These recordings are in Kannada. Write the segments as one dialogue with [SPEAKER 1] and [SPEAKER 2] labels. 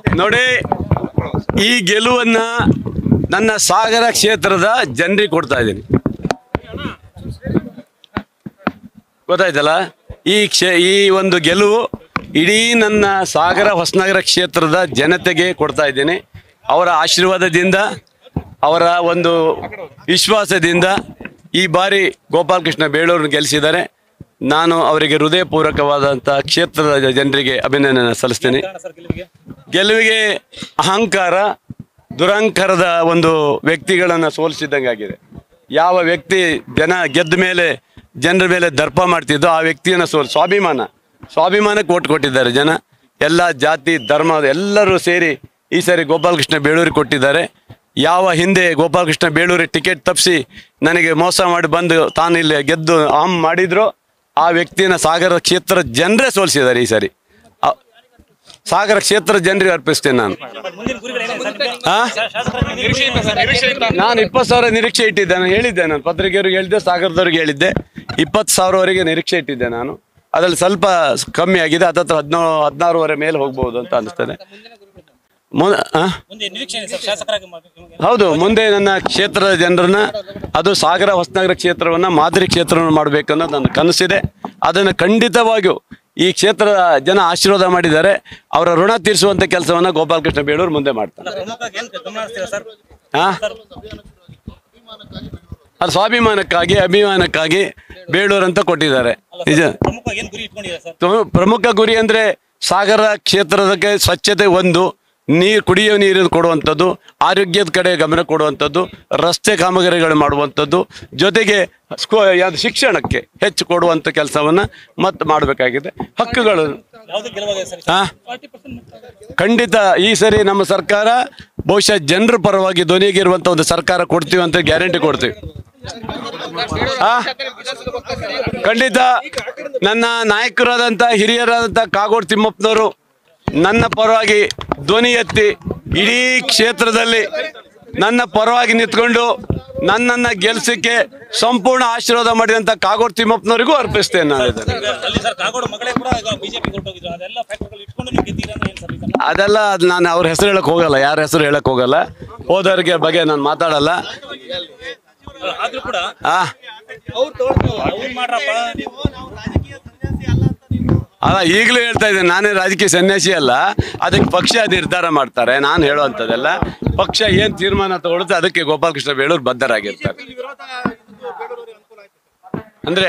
[SPEAKER 1] ನೋಡಿ ಈ ಗೆಲುವನ್ನ ನನ್ನ ಸಾಗರ ಕ್ಷೇತ್ರದ ಜನರಿಗೆ ಕೊಡ್ತಾ ಇದ್ದೀನಿ ಗೊತ್ತಾಯ್ತಲ್ಲ ಈ ಕ್ಷೇ ಈ ಒಂದು ಗೆಲುವು ಇಡೀ ನನ್ನ ಸಾಗರ ಹೊಸನಗರ ಕ್ಷೇತ್ರದ ಜನತೆಗೆ ಕೊಡ್ತಾ ಇದ್ದೀನಿ ಅವರ ಆಶೀರ್ವಾದದಿಂದ ಅವರ ಒಂದು ವಿಶ್ವಾಸದಿಂದ ಈ ಬಾರಿ ಗೋಪಾಲಕೃಷ್ಣ ಬೇಳೂರನ್ನು ಗೆಲ್ಲಿಸಿದ್ದಾರೆ ನಾನು ಅವರಿಗೆ ಹೃದಯಪೂರ್ವಕವಾದಂಥ ಕ್ಷೇತ್ರದ ಜನರಿಗೆ ಅಭಿನಂದನೆ ಸಲ್ಲಿಸ್ತೀನಿ ಗೆಲುವಿಗೆ ಅಹಂಕಾರ ದುರಹಂಕಾರದ ಒಂದು ವ್ಯಕ್ತಿಗಳನ್ನು ಸೋಲಿಸಿದಂಗಾಗಿದೆ ಯಾವ ವ್ಯಕ್ತಿ ಜನ ಗೆದ್ದ ಮೇಲೆ ಜನರ ಮೇಲೆ ದರ್ಪ ಮಾಡ್ತಿದ್ದೋ ಆ ವ್ಯಕ್ತಿಯನ್ನು ಸೋಲ್ ಸ್ವಾಭಿಮಾನ ಸ್ವಾಭಿಮಾನಕ್ಕೆ ಓಟ್ ಕೊಟ್ಟಿದ್ದಾರೆ ಜನ ಎಲ್ಲ ಜಾತಿ ಧರ್ಮ ಎಲ್ಲರೂ ಸೇರಿ ಈ ಸಾರಿ ಗೋಪಾಲಕೃಷ್ಣ ಬೇಳೂರಿಗೆ ಕೊಟ್ಟಿದ್ದಾರೆ ಯಾವ ಹಿಂದೆ ಗೋಪಾಲಕೃಷ್ಣ ಬೇಳೂರಿಗೆ ಟಿಕೆಟ್ ತಪ್ಪಿಸಿ ನನಗೆ ಮೋಸ ಮಾಡಿ ಬಂದು ತಾನು ಇಲ್ಲಿ ಗೆದ್ದು ಆಮ್ ಮಾಡಿದ್ರು ಆ ವ್ಯಕ್ತಿಯನ್ನು ಸಾಗರ ಕ್ಷೇತ್ರ ಜನರೇ ಸೋಲಿಸಿದ್ದಾರೆ ಈ ಸಾರಿ ಆ- ಸಾಗರ ಕ್ಷೇತ್ರ ಜನರಿಗೆ ಅರ್ಪಿಸ್ತೇನೆ ನಾನು ಆ? ನಾನು ಇಪ್ಪತ್ತು ಸಾವಿರ ನಿರೀಕ್ಷೆ ಇಟ್ಟಿದ್ದೆ ನಾನು ಹೇಳಿದ್ದೆ ನಾನು ಪತ್ರಿಕೆಯವ್ರಿಗೆ ಹೇಳಿದ್ದೆ ಸಾಗರದವ್ರಿಗೆ ಹೇಳಿದ್ದೆ ಇಪ್ಪತ್ತು ಸಾವಿರವರೆಗೆ ನಿರೀಕ್ಷೆ ಇಟ್ಟಿದ್ದೆ ನಾನು ಅದರಲ್ಲಿ ಸ್ವಲ್ಪ ಕಮ್ಮಿ ಆಗಿದೆ ಹತ್ತತ್ರ ಹದಿನೇಳು ಹದಿನಾರುವರೆ ಮೇಲೆ ಹೋಗ್ಬೋದು ಅಂತ ಅನಿಸ್ತದೆ ಮು- ಆ?
[SPEAKER 2] ಮುಂದೆ ನಿರೀಕ್ಷೆ ಇದೆ ಸರ್ ಶಾಸಕರಾಗಿ ಮ- ನಿಮಗೆ
[SPEAKER 1] ಹೌದು ಮುಂದೆ ನನ್ನ ಕ್ಷೇತ್ರದ ಜನರನ್ನ ಅದು ಸಾಗರ ಹೊಸನಗರ ಕ್ಷೇತ್ರವನ್ನ ಮಾದರಿ ಕ್ಷೇತ್ರವನ್ನು ಮಾಡಬೇಕನ್ನೋದು ನನ್ನ ಕನಸಿದೆ ಅದನ್ನು ಖಂಡಿತವಾಗಿಯೂ ಈ ಕ್ಷೇತ್ರದ ಜನ ಆಶೀರ್ವಾದ ಮಾಡಿದ್ದಾರೆ ಅವರ ಋಣ ತೀರಿಸುವಂತ ಕೆಲಸವನ್ನ ಗೋಪಾಲಕೃಷ್ಣ ಬೇಳೂರು ಮುಂದೆ ಮಾಡ್ತಾರೆ
[SPEAKER 2] ಪ್ರಮುಖವಾಗಿ ಏನ್ ಗಮನ ಹರಿಸ್ತೀರಾ ಸರ್
[SPEAKER 1] ಹಾ ಅದು ಸ್ವಾಭಿಮಾನಕ್ಕಾಗಿ ಅಭಿಮಾನಕ್ಕಾಗಿ ಬೇಳೂರು ಅಂತ ಕೊಟ್ಟಿದ್ದಾರೆ ನಿಜ
[SPEAKER 2] ಪ್ರಮುಖವಾಗಿ ಏನ್ ಗುರಿ ಇಟ್ಕೊಂಡಿದ್ದಾರೆ ಸರ್
[SPEAKER 1] ತು- ಪ್ರಮುಖ ಗುರಿ ಅಂದ್ರೆ ಸಾಗರ ಕ್ಷೇತ್ರದಕ್ಕೆ ಸ್ವಚ್ಛತೆ ಒಂದು ನೀರು ಕುಡಿಯೋ ನೀರು ಕೊಡುವಂಥದ್ದು ಆರೋಗ್ಯದ ಕಡೆ ಗಮನ ಕೊಡುವಂಥದ್ದು ರಸ್ತೆ ಕಾಮಗಾರಿಗಳು ಮಾಡುವಂಥದ್ದು ಜೊತೆಗೆ ಸ್ಕೂ ಯಾವ್ದು ಶಿಕ್ಷಣಕ್ಕೆ ಹೆಚ್ಚು ಕೊಡುವಂಥ ಕೆಲಸವನ್ನ ಮತ್ತೆ ಮಾಡಬೇಕಾಗಿದೆ ಹಕ್ಕುಗಳು
[SPEAKER 2] ಯಾವ್ದು ಗೆಲುವಾಗಿದೆ ಸರ್
[SPEAKER 1] ಆ? ಖಂಡಿತ ಈ ಸರಿ ನಮ್ಮ ಸರ್ಕಾರ ಬಹುಶಃ ಜನರ ಪರವಾಗಿ ಧ್ವನಿಗಿರುವಂತ ಒಂದು ಸರ್ಕಾರ ಕೊಡ್ತೀವಿ ಅಂತ ಗ್ಯಾರಂಟಿ ಕೊಡ್ತೀವಿ ಆ? ಖಂಡಿತ ನನ್ನ ನಾಯಕರಾದಂಥ ಹಿರಿಯರಾದಂಥ ಕಾಗೋಡು ತಿಮ್ಮಪ್ಪನವರು ನನ್ನ ಪರವಾಗಿ ಧ್ವನಿ ಎತ್ತಿ ಇಡೀ ಕ್ಷೇತ್ರದಲ್ಲಿ ನನ್ನ ಪರವಾಗಿ ನಿಂತ್ಕೊಂಡು ನನ್ನನ್ನ ಗೆಲ್ಸಕ್ಕೆ ಸಂಪೂರ್ಣ ಆಶೀರ್ವಾದ ಮಾಡಿದಂಥ ಕಾಗೋಡು ತಿಮ್ಮಪ್ಪನವರಿಗೂ ಅರ್ಪಿಸ್ತೇನೆ ನಾನು ಇದನ್ನು
[SPEAKER 2] ಈಗ ಅಲ್ಲಿ ಸರ್ ಕಾಗೋಡು ಮಗಳೇ ಕೂಡ ಈಗ ಬಿಜೆಪಿ ಹೊರಟೋಗಿದ್ರು ಅದೆಲ್ಲ ಫ್ಯಾಕ್ಟರ್ಗಳು ಇಟ್ಕೊಂಡು ನೀವು ಗೆದ್ದೀರಾ ಅಂದ್ರೆ ಏನ್ ಸರ್ ಇದನ್ನ
[SPEAKER 1] ಅದೆಲ್ಲ ಅದು ನಾನು ಅವ್ರ ಹೆಸರು ಹೇಳಕ್ ಹೋಗಲ್ಲ ಯಾರ ಹೆಸರು ಹೇಳಕ್ ಹೋಗಲ್ಲ ಹೋದವ್ರಿಗೆ ಬಗ್ಗೆ ನಾನು ಮಾತಾಡಲ್ಲ
[SPEAKER 2] ಆದ್ರೂ ಕೂಡ
[SPEAKER 1] ಆ
[SPEAKER 2] ಅವ್ರು ಮಾಡ್ರಪ್ಪ
[SPEAKER 1] ಅಲ್ಲ ಈಗಲೂ ಹೇಳ್ತಾ ಇದ್ದೇನೆ ನಾನೇ ರಾಜಕೀಯ ಸನ್ಯಾಸಿ ಅಲ್ಲ ಅದಕ್ಕೆ ಪಕ್ಷ ನಿರ್ಧಾರ ಮಾಡ್ತಾರೆ ನಾನು ಹೇಳುವಂಥದ್ದೆಲ್ಲ ಪಕ್ಷ ಏನ್ ತೀರ್ಮಾನ ತಗೊಳುತ್ತೆ ಅದಕ್ಕೆ ಗೋಪಾಲಕೃಷ್ಣ ಬೇಳೂರು ಬದ್ಧರಾಗಿರ್ತಾರೆ ಅಂದ್ರೆ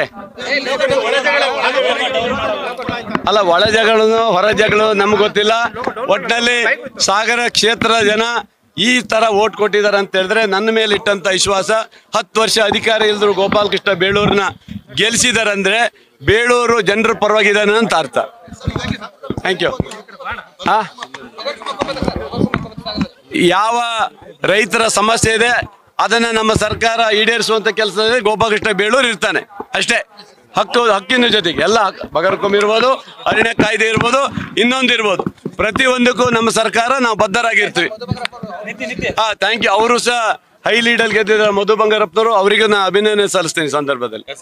[SPEAKER 1] ಅಲ್ಲ ಒಳ ಜಗಳನು ಹೊರ ಜಗಳು ನಮ್ಗೆ ಗೊತ್ತಿಲ್ಲ ಒಟ್ಟಿನಲ್ಲಿ ಸಾಗರ ಕ್ಷೇತ್ರ ಜನ ಈ ತರ ಓಟ್ ಕೊಟ್ಟಿದ್ದಾರೆ ಅಂತ ಹೇಳಿದ್ರೆ ನನ್ನ ಮೇಲೆ ಇಟ್ಟಂತ ವಿಶ್ವಾಸ ಹತ್ತು ವರ್ಷ ಅಧಿಕಾರ ಇಲ್ದ್ರು ಗೋಪಾಲಕೃಷ್ಣ ಬೇಳೂರನ್ನ ಗೆಲ್ಸಿದಾರೆ ಅಂದ್ರೆ ಬೇಳೂರು ಜನರ ಪರವಾಗಿದ್ದಾನೆ ಅಂತ ಅರ್ಥ ಥ್ಯಾಂಕ್ ಯು ಹಾ ಯಾವ ರೈತರ ಸಮಸ್ಯೆ ಇದೆ ಅದನ್ನ ನಮ್ಮ ಸರ್ಕಾರ ಈಡೇರಿಸುವಂತ ಕೆಲಸದಲ್ಲಿ ಗೋಪಾಲಕೃಷ್ಣ ಬೇಳೂರು ಇರ್ತಾನೆ ಅಷ್ಟೇ ಹಕ್ಕು ಹಕ್ಕಿನ ಜೊತೆಗೆ ಎಲ್ಲ ಹಕ್ಕು ಬಗರ್ಕೊಮ್ ಇರ್ಬೋದು ಅರಣ್ಯ ಕಾಯ್ದೆ ಇರ್ಬೋದು ಇನ್ನೊಂದು ಇರ್ಬೋದು ಪ್ರತಿಯೊಂದಕ್ಕೂ ನಮ್ಮ ಸರ್ಕಾರ ನಾವು ಬದ್ಧರಾಗಿರ್ತೀವಿ
[SPEAKER 2] ನಿತ್ಯ ನಿತ್ಯ
[SPEAKER 1] ಹಾ ಥ್ಯಾಂಕ್ ಯು ಅವರು ಸಹ ಹೈ ಲೀಡಲ್ ಗೆದ್ದಿದ್ದಾರೆ ಮಧು ಬಂಗಾರಪ್ಪನವರು ಅವರಿಗೂ ನಾನು ಅಭಿನಂದನೆ ಸಲ್ಲಿಸ್ತೀನಿ ಈ ಸಂದರ್ಭದಲ್ಲಿ